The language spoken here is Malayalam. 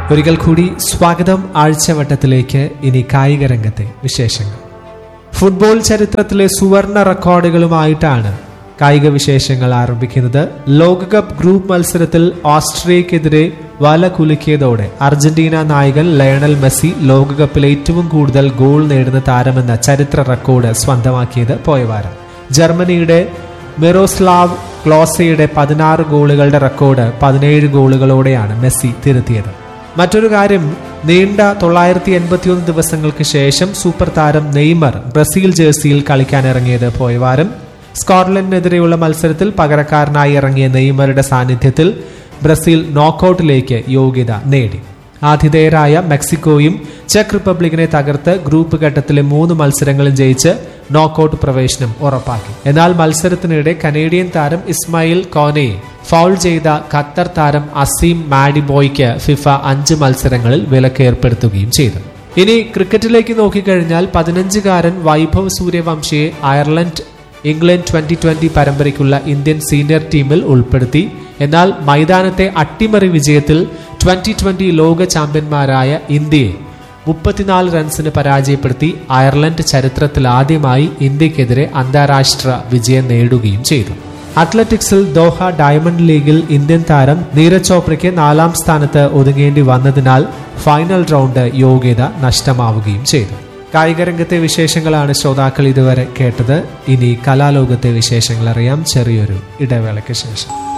ഒരിക്കൽ കൂടി സ്വാഗതം ആഴ്ചവട്ടത്തിലേക്ക് ഇനി കായിക രംഗത്തെ വിശേഷങ്ങൾ ഫുട്ബോൾ ചരിത്രത്തിലെ സുവർണ റെക്കോർഡുകളുമായിട്ടാണ് കായിക വിശേഷങ്ങൾ ആരംഭിക്കുന്നത് ലോകകപ്പ് ഗ്രൂപ്പ് മത്സരത്തിൽ ഓസ്ട്രിയക്കെതിരെ വല കുലുക്കിയതോടെ അർജന്റീന നായകൻ ലയണൽ മെസ്സി ലോകകപ്പിൽ ഏറ്റവും കൂടുതൽ ഗോൾ നേടുന്ന താരമെന്ന ചരിത്ര റെക്കോർഡ് സ്വന്തമാക്കിയത് പോയവാരം ജർമ്മനിയുടെ മിറോസ്ലാവ് ക്ലോസയുടെ പതിനാറ് ഗോളുകളുടെ റെക്കോർഡ് പതിനേഴ് ഗോളുകളോടെയാണ് മെസ്സി തിരുത്തിയത് മറ്റൊരു കാര്യം നീണ്ട തൊള്ളായിരത്തി എൺപത്തിയൊന്ന് ദിവസങ്ങൾക്ക് ശേഷം സൂപ്പർ താരം നെയ്മർ ബ്രസീൽ ജേഴ്സിയിൽ കളിക്കാനിറങ്ങിയത് പോയവാരം സ്കോട്ട്ലൻഡിനെതിരെയുള്ള മത്സരത്തിൽ പകരക്കാരനായി ഇറങ്ങിയ നെയ്മറുടെ സാന്നിധ്യത്തിൽ ബ്രസീൽ നോക്കൌട്ടിലേക്ക് യോഗ്യത നേടി ആതിഥേയരായ മെക്സിക്കോയും ചെക്ക് റിപ്പബ്ലിക്കിനെ തകർത്ത് ഗ്രൂപ്പ് ഘട്ടത്തിലെ മൂന്ന് മത്സരങ്ങളും ജയിച്ച് നോക്കൌട്ട് പ്രവേശനം ഉറപ്പാക്കി എന്നാൽ മത്സരത്തിനിടെ കനേഡിയൻ താരം ഇസ്മായിൽ കോനയെ ഫൗൾ ചെയ്ത ഖത്തർ താരം അസീം മാഡിബോയ്ക്ക് ഫിഫ അഞ്ച് മത്സരങ്ങളിൽ വിലക്ക് ഏർപ്പെടുത്തുകയും ചെയ്തു ഇനി ക്രിക്കറ്റിലേക്ക് നോക്കിക്കഴിഞ്ഞാൽ പതിനഞ്ചുകാരൻ വൈഭവ് സൂര്യവംശിയെ അയർലൻഡ് ഇംഗ്ലണ്ട് ട്വന്റി ട്വന്റി പരമ്പരയ്ക്കുള്ള ഇന്ത്യൻ സീനിയർ ടീമിൽ ഉൾപ്പെടുത്തി എന്നാൽ മൈതാനത്തെ അട്ടിമറി വിജയത്തിൽ ട്വന്റി ട്വന്റി ലോക ചാമ്പ്യന്മാരായ ഇന്ത്യയെ മുപ്പത്തിനാല് റൺസിന് പരാജയപ്പെടുത്തി അയർലൻഡ് ചരിത്രത്തിൽ ആദ്യമായി ഇന്ത്യക്കെതിരെ അന്താരാഷ്ട്ര വിജയം നേടുകയും ചെയ്തു അത്ലറ്റിക്സിൽ ദോഹ ഡയമണ്ട് ലീഗിൽ ഇന്ത്യൻ താരം നീരജ് ചോപ്രയ്ക്ക് നാലാം സ്ഥാനത്ത് ഒതുങ്ങേണ്ടി വന്നതിനാൽ ഫൈനൽ റൗണ്ട് യോഗ്യത നഷ്ടമാവുകയും ചെയ്തു കായികരംഗത്തെ വിശേഷങ്ങളാണ് ശ്രോതാക്കൾ ഇതുവരെ കേട്ടത് ഇനി കലാലോകത്തെ വിശേഷങ്ങൾ അറിയാം ചെറിയൊരു ഇടവേളയ്ക്ക് ശേഷം